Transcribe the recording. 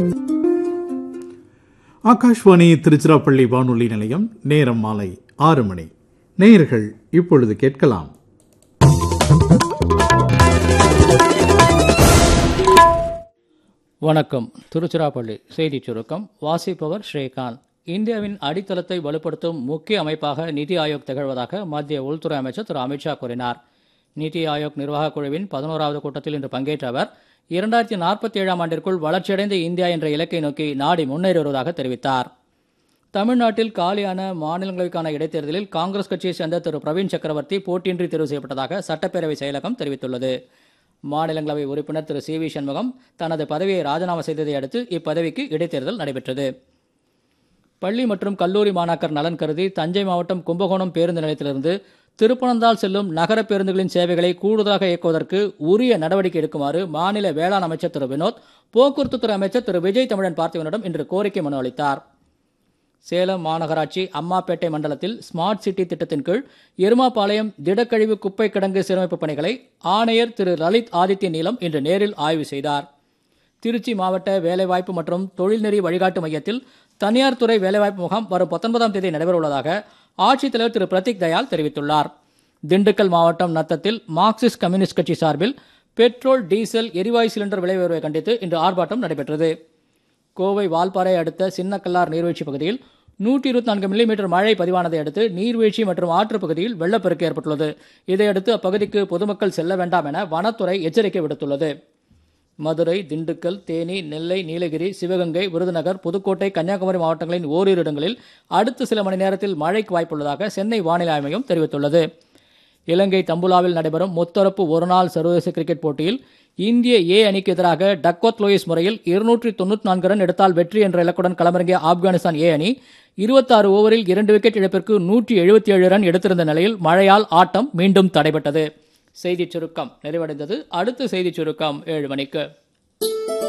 ஆகாஷ்வாணி திருச்சிராப்பள்ளி வானொலி நிலையம் நேரம் மாலை ஆறு மணி நேயர்கள் இப்பொழுது கேட்கலாம் வணக்கம் திருச்சிராப்பள்ளி செய்திச் சுருக்கம் வாசிப்பவர் ஸ்ரீகாந்த் இந்தியாவின் அடித்தளத்தை வலுப்படுத்தும் முக்கிய அமைப்பாக நிதி ஆயோக் திகழ்வதாக மத்திய உள்துறை அமைச்சர் திரு அமித்ஷா கூறினார் நிதி ஆயோக் நிர்வாகக் குழுவின் பதினோராவது கூட்டத்தில் இன்று பங்கேற்ற அவர் இரண்டாயிரத்தி நாற்பத்தி ஏழாம் ஆண்டிற்குள் வளர்ச்சியடைந்த இந்தியா என்ற இலக்கை நோக்கி நாடு முன்னேறி வருவதாக தெரிவித்தார் தமிழ்நாட்டில் காலியான மாநிலங்களுக்கான இடைத்தேர்தலில் காங்கிரஸ் கட்சியைச் சேர்ந்த திரு பிரவீன் சக்கரவர்த்தி போட்டியின்றி தேர்வு செய்யப்பட்டதாக சட்டப்பேரவை செயலகம் தெரிவித்துள்ளது மாநிலங்களவை உறுப்பினர் திரு சி வி சண்முகம் தனது பதவியை ராஜினாமா செய்ததை அடுத்து இப்பதவிக்கு இடைத்தேர்தல் நடைபெற்றது பள்ளி மற்றும் கல்லூரி மாணாக்கர் நலன் கருதி தஞ்சை மாவட்டம் கும்பகோணம் பேருந்து நிலையத்திலிருந்து திருப்பனந்தாள் செல்லும் நகர பேருந்துகளின் சேவைகளை கூடுதலாக இயக்குவதற்கு உரிய நடவடிக்கை எடுக்குமாறு மாநில வேளாண் அமைச்சர் திரு வினோத் போக்குவரத்துத்துறை அமைச்சர் திரு விஜய் தமிழன் பார்த்திவனிடம் இன்று கோரிக்கை மனு அளித்தார் சேலம் மாநகராட்சி அம்மாப்பேட்டை மண்டலத்தில் ஸ்மார்ட் சிட்டி திட்டத்தின் கீழ் எருமாபாளையம் திடக்கழிவு குப்பை கிடங்கு சீரமைப்பு பணிகளை ஆணையர் திரு லலித் ஆதித்ய நீலம் இன்று நேரில் ஆய்வு செய்தார் திருச்சி மாவட்ட வேலைவாய்ப்பு மற்றும் தொழில்நெறி வழிகாட்டு மையத்தில் தனியார் துறை வேலைவாய்ப்பு முகாம் வரும் பத்தொன்பதாம் தேதி நடைபெறவுள்ளதாக ஆட்சித்தலைவர் திரு பிரதீக் தயாள் தெரிவித்துள்ளார் திண்டுக்கல் மாவட்டம் நத்தத்தில் மார்க்சிஸ்ட் கம்யூனிஸ்ட் கட்சி சார்பில் பெட்ரோல் டீசல் எரிவாயு சிலிண்டர் விலை உயர்வை கண்டித்து இன்று ஆர்ப்பாட்டம் நடைபெற்றது கோவை வால்பாறை அடுத்த சின்னக்கல்லார் நீர்வீழ்ச்சி பகுதியில் நூற்றி இருபத்தி நான்கு மில்லிமீட்டர் மழை பதிவானதை அடுத்து நீர்வீழ்ச்சி மற்றும் ஆற்றுப் பகுதியில் வெள்ளப்பெருக்கு ஏற்பட்டுள்ளது இதையடுத்து அப்பகுதிக்கு பொதுமக்கள் செல்ல வேண்டாம் என வனத்துறை எச்சரிக்கை விடுத்துள்ளது மதுரை திண்டுக்கல் தேனி நெல்லை நீலகிரி சிவகங்கை விருதுநகர் புதுக்கோட்டை கன்னியாகுமரி மாவட்டங்களின் ஓரிரு இடங்களில் அடுத்த சில மணி நேரத்தில் மழைக்கு வாய்ப்புள்ளதாக சென்னை வானிலை ஆய்வு மையம் தெரிவித்துள்ளது இலங்கை தம்புலாவில் நடைபெறும் முத்தரப்பு ஒருநாள் சர்வதேச கிரிக்கெட் போட்டியில் இந்திய ஏ அணிக்கு எதிராக டக்வத் லோயிஸ் முறையில் இருநூற்றி தொண்ணூற்றி நான்கு ரன் எடுத்தால் வெற்றி என்ற இலக்குடன் களமிறங்கிய ஆப்கானிஸ்தான் ஏ அணி இருபத்தாறு ஓவரில் இரண்டு விக்கெட் இழப்பிற்கு நூற்றி எழுபத்தி ஏழு ரன் எடுத்திருந்த நிலையில் மழையால் ஆட்டம் மீண்டும் தடைபட்டது செய்திச் சுருக்கம் நிறைவடைந்தது அடுத்த செய்திச் சுருக்கம் ஏழு மணிக்கு